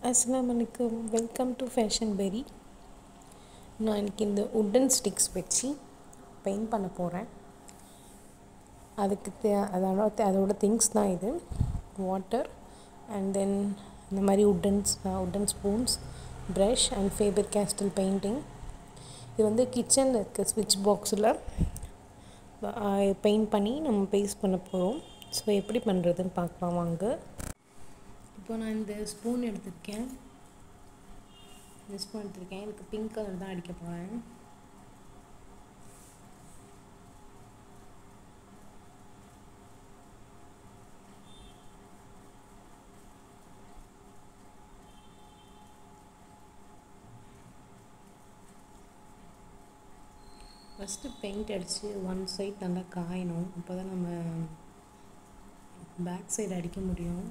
அஸ்ஸலாமு அலைக்கும் welcome to fashion பெரி நான் இன்னைக்கு இந்த உட்டன் ஸ்டிக்ஸ் வச்சு பெயிண்ட் பண்ண போகிறேன் அதுக்கு தே அதோட அதோட திங்ஸ் தான் இது வாட்டர் அண்ட் தென் இந்த மாதிரி woodens wooden spoons brush and Faber Castell painting இது வந்து கிச்சனில் இருக்க ஸ்விட்ச் பாக்ஸில் பெயிண்ட் பண்ணி நம்ம பேஸ்ட் பண்ண போகிறோம் ஸோ எப்படி பண்ணுறதுன்னு பார்க்கலாம் வாங்க இப்போ நான் இந்த ஸ்பூன் எடுத்திருக்கேன் இந்த ஸ்பூன் எடுத்திருக்கேன் எனக்கு பிங்க் கலர் தான் அடிக்க போகிறேன் ஃபஸ்ட்டு பெயிண்ட் அடித்து ஒன் சைட் நல்லா காயணும் அப்போ தான் நம்ம பேக் சைடு அடிக்க முடியும்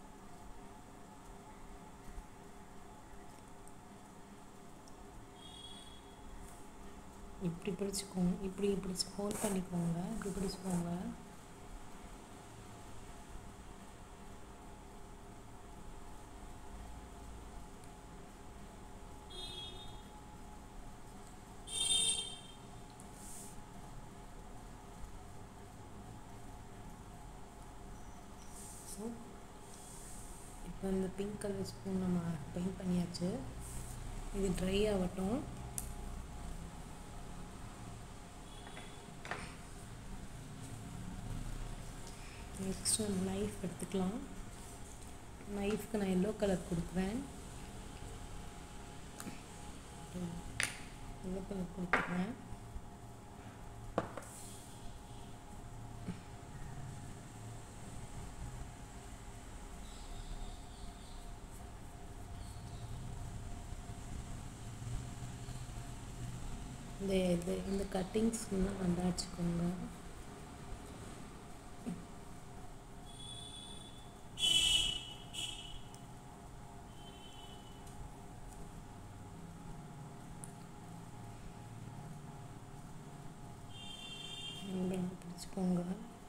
இப்படி பிடிச்சிக்கோங்க இப்படி பிடிச்சி ஹோல்ட் பண்ணிக்கோங்க இப்படி பிடிச்சிக்கோங்க ஸோ இப்போ இந்த பிங்க் கலர் ஸ்பூன் நம்ம பெயிண்ட் பண்ணியாச்சு இது ட்ரை ஆகட்டும் நெக்ஸ்ட் நம்ம நைஃப் எடுத்துக்கலாம் நைஃப்க்கு நான் எல்லோ கலர் கொடுக்குறேன் எல்லோ கலர் கொடுத்துக்கிறேன் இந்த இது இந்த கட்டிங்ஸ் இன்னும் நல்லா வச்சுக்கோங்க பிடிச்சிக்கோங்க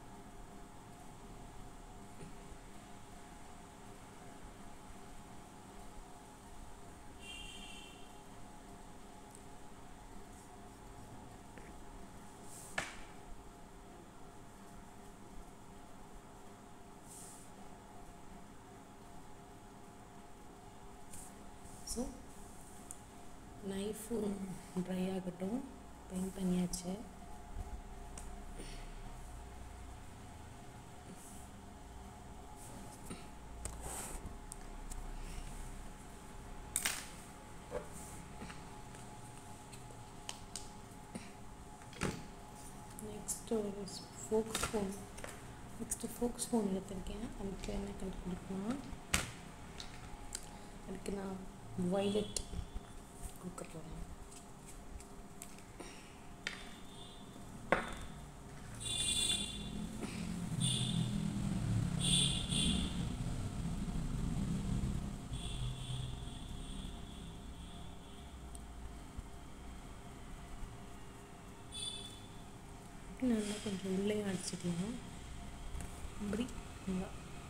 ஸோ நைஃபு ட்ரை ஆகட்டும் பெயிண்ட் பண்ணியாச்சு நெக்ஸ்ட்டு ஒரு fork spoon next fork spoon எடுத்திருக்கேன் அதுக்கு என்ன கலர் கொடுக்கலாம் அதுக்கு நான் வைலட் கொடுக்க போகிறேன் நல்லா கொஞ்சம் உள்ளே அடிச்சுக்கலாம் இப்படி நல்லா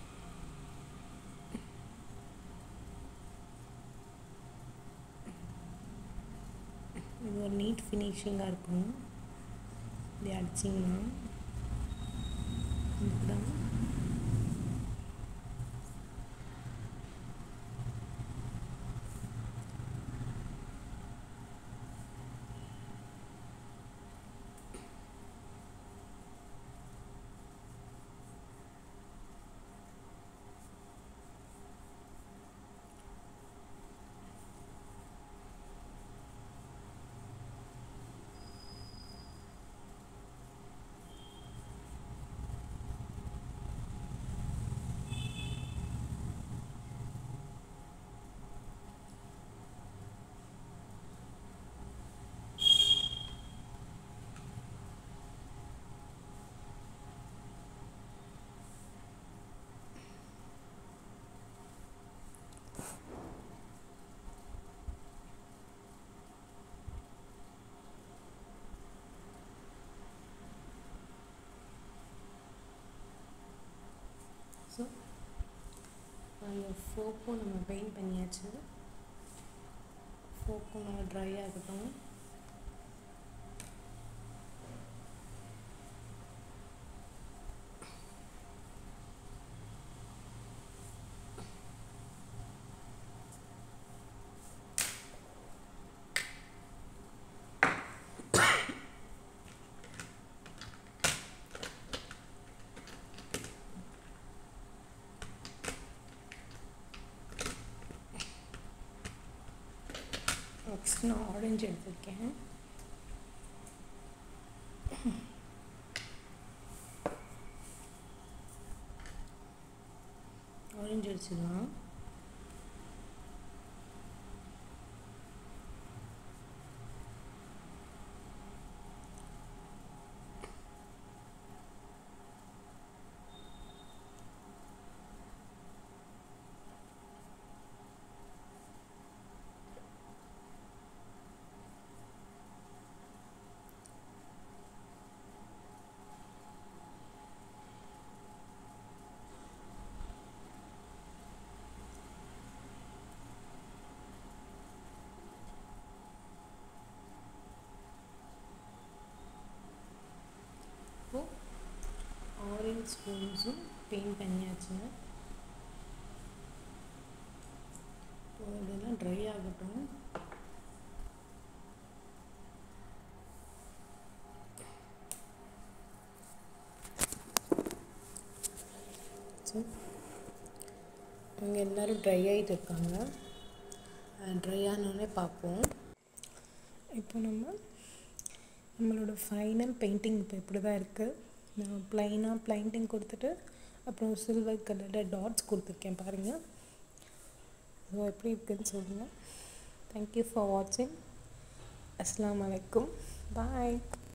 இது ஒரு நீட் ஃபினிஷிங்காக இருக்கும் இப்படி அடிச்சிங்கன்னா இதுதான் ஃபோக்கும் நம்ம பெயிண்ட் பண்ணியாச்சு ஃபோக்கும் நம்ம ட்ரை ஆகட்டும் நெக்ஸ்ட் நான் ஆரஞ்சு எடுத்திருக்கேன் ஆரஞ்சு அடிச்சிடலாம் இப்போது ஆரஞ்ச் ஸ்பூன்ஸும் பெயிண்ட் பண்ணியாச்சுங்க இப்போ இதெல்லாம் ட்ரை ஆகட்டும் ஸோ இவங்க எல்லோரும் ட்ரை ஆகிட்டு இருக்காங்க ட்ரை ஆனோடனே பார்ப்போம் இப்போ நம்ம நம்மளோட ஃபைனல் பெயிண்டிங் இப்போ இப்படி தான் இருக்குது நான் ப்ளைனாக பெயிண்டிங் கொடுத்துட்டு அப்புறம் சில்வர் கலரில் டாட்ஸ் கொடுத்துருக்கேன் பாருங்கள் ஸோ எப்படி இருக்குன்னு சொல்லுங்கள் தேங்க்யூ ஃபார் வாட்சிங் அஸ்லாம் வலைக்கும் பாய்